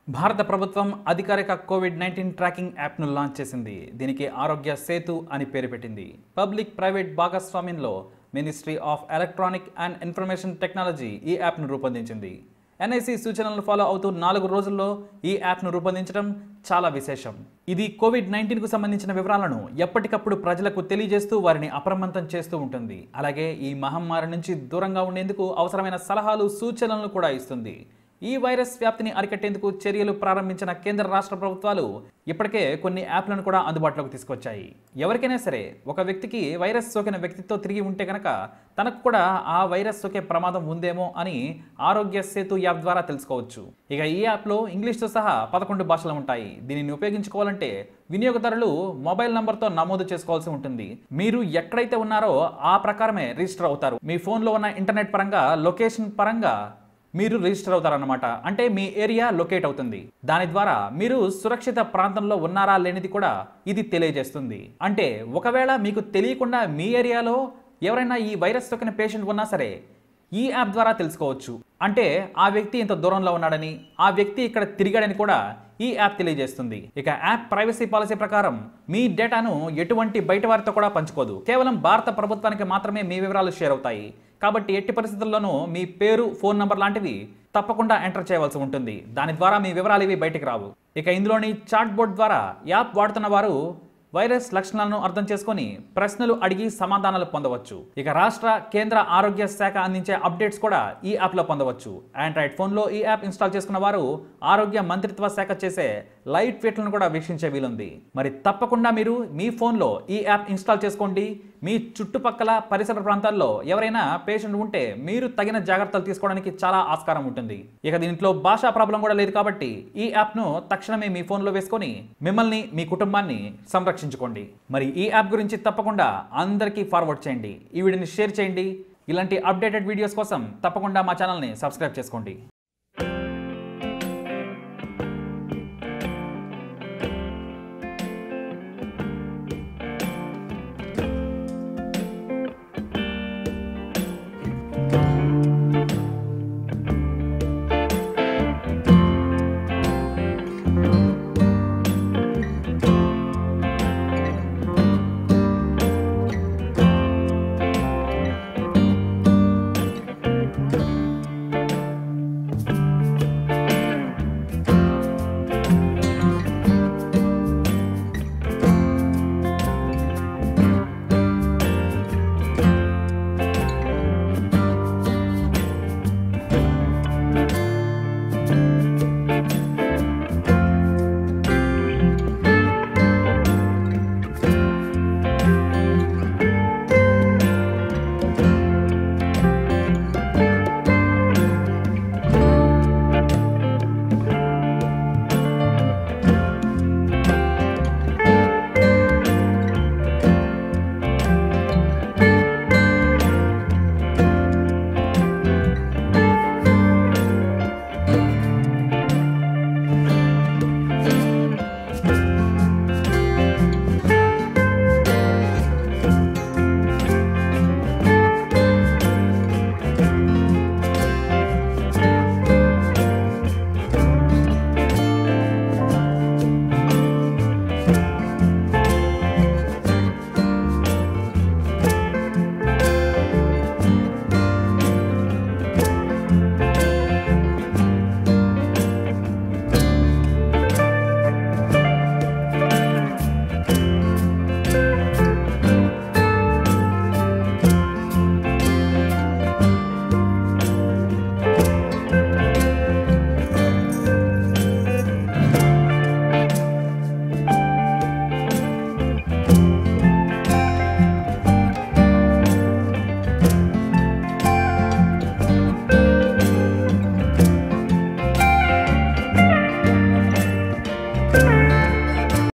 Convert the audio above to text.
భారత ప్రభుత్వం అధికారిక కోవిడ్ నైన్టీన్ ట్రాకింగ్ యాప్ను లాంచ్ చేసింది దీనికి ఆరోగ్య సేతు అని పేరు పెట్టింది పబ్లిక్ ప్రైవేట్ భాగస్వామ్యంలో ministry of electronic and information technology ఈ యాప్ను రూపొందించింది ఎన్ఐసి సూచనలను ఫాలో అవుతూ నాలుగు రోజుల్లో ఈ యాప్ను రూపొందించడం చాలా విశేషం ఇది కోవిడ్ నైన్టీన్కు సంబంధించిన వివరాలను ఎప్పటికప్పుడు ప్రజలకు తెలియజేస్తూ వారిని అప్రమత్తం చేస్తూ ఉంటుంది అలాగే ఈ మహమ్మారి నుంచి దూరంగా ఉండేందుకు అవసరమైన సలహాలు సూచనలను కూడా ఇస్తుంది ఈ వైరస్ వ్యాప్తిని అరికట్టేందుకు చర్యలు ప్రారంభించిన కేంద్ర రాష్ట్ర ప్రభుత్వాలు ఇప్పటికే కొన్ని యాప్లను కూడా అందుబాటులోకి తీసుకొచ్చాయి ఎవరికైనా సరే ఒక వ్యక్తికి వైరస్ సోకిన వ్యక్తితో తిరిగి ఉంటే కనుక తనకు కూడా ఆ వైరస్ సోకే ప్రమాదం ఉందేమో అని ఆరోగ్య సేతు యాప్ ద్వారా తెలుసుకోవచ్చు ఇక ఈ యాప్లో ఇంగ్లీష్తో సహా పదకొండు భాషలు ఉంటాయి దీనిని ఉపయోగించుకోవాలంటే వినియోగదారులు మొబైల్ నంబర్తో నమోదు చేసుకోవాల్సి ఉంటుంది మీరు ఎక్కడైతే ఉన్నారో ఆ ప్రకారమే రిజిస్టర్ అవుతారు మీ ఫోన్లో ఉన్న ఇంటర్నెట్ పరంగా లొకేషన్ పరంగా మీరు రిజిస్టర్ అవుతారన్నమాట అంటే మీ ఏరియా లొకేట్ అవుతుంది దాని ద్వారా మీరు సురక్షిత ప్రాంతంలో ఉన్నారా లేనిది కూడా ఇది తెలియజేస్తుంది అంటే ఒకవేళ మీకు తెలియకుండా మీ ఏరియాలో ఎవరైనా ఈ వైరస్ సోకిన పేషెంట్ ఉన్నా సరే ఈ యాప్ ద్వారా తెలుసుకోవచ్చు అంటే ఆ వ్యక్తి ఇంత దూరంలో ఉన్నాడని ఆ వ్యక్తి ఇక్కడ తిరిగాడని కూడా ఈ యాప్ తెలియజేస్తుంది ఇక యాప్ ప్రైవసీ పాలసీ ప్రకారం మీ డేటాను ఎటువంటి బయట వారితో కూడా పంచుకోదు కేవలం భారత ప్రభుత్వానికి మాత్రమే మీ వివరాలు షేర్ అవుతాయి కాబట్టి ఎట్టి పరిస్థితుల్లోనూ మీ పేరు ఫోన్ నంబర్ లాంటివి తప్పకుండా ఎంటర్ చేయవలసి ఉంటుంది దాని ద్వారా మీ వివరాలు ఇవి బయటికి రావు ఇక ఇందులోని చాట్ బోర్డ్ ద్వారా యాప్ వాడుతున్న వారు వైరస్ లక్షణాలను అర్థం చేసుకొని ప్రశ్నలు అడిగి సమాధానాలు పొందవచ్చు ఇక రాష్ట్ర కేంద్ర ఆరోగ్య శాఖ అందించే అప్డేట్స్ కూడా ఈ యాప్లో పొందవచ్చు ఆండ్రాయిడ్ ఫోన్లో ఈ యాప్ ఇన్స్టాల్ చేసుకున్న వారు ఆరోగ్య మంత్రిత్వ శాఖ చేసే లైవ్ ట్వీట్లను కూడా వీక్షించే వీలుంది మరి తప్పకుండా మీరు మీ ఫోన్లో ఈ యాప్ ఇన్స్టాల్ చేసుకోండి మీ చుట్టుపక్కల పరిసర ప్రాంతాల్లో ఎవరైనా పేషెంట్ ఉంటే మీరు తగిన జాగ్రత్తలు తీసుకోవడానికి చాలా ఆస్కారం ఉంటుంది ఇక దీంట్లో భాషా ప్రాబ్లం కూడా లేదు కాబట్టి ఈ యాప్ను తక్షణమే మీ ఫోన్లో వేసుకొని మిమ్మల్ని మీ కుటుంబాన్ని సంరక్షించుకోండి మరి ఈ యాప్ గురించి తప్పకుండా అందరికీ ఫార్వర్డ్ చేయండి ఈ వీడియోని షేర్ చేయండి ఇలాంటి అప్డేటెడ్ వీడియోస్ కోసం తప్పకుండా మా ఛానల్ని సబ్స్క్రైబ్ చేసుకోండి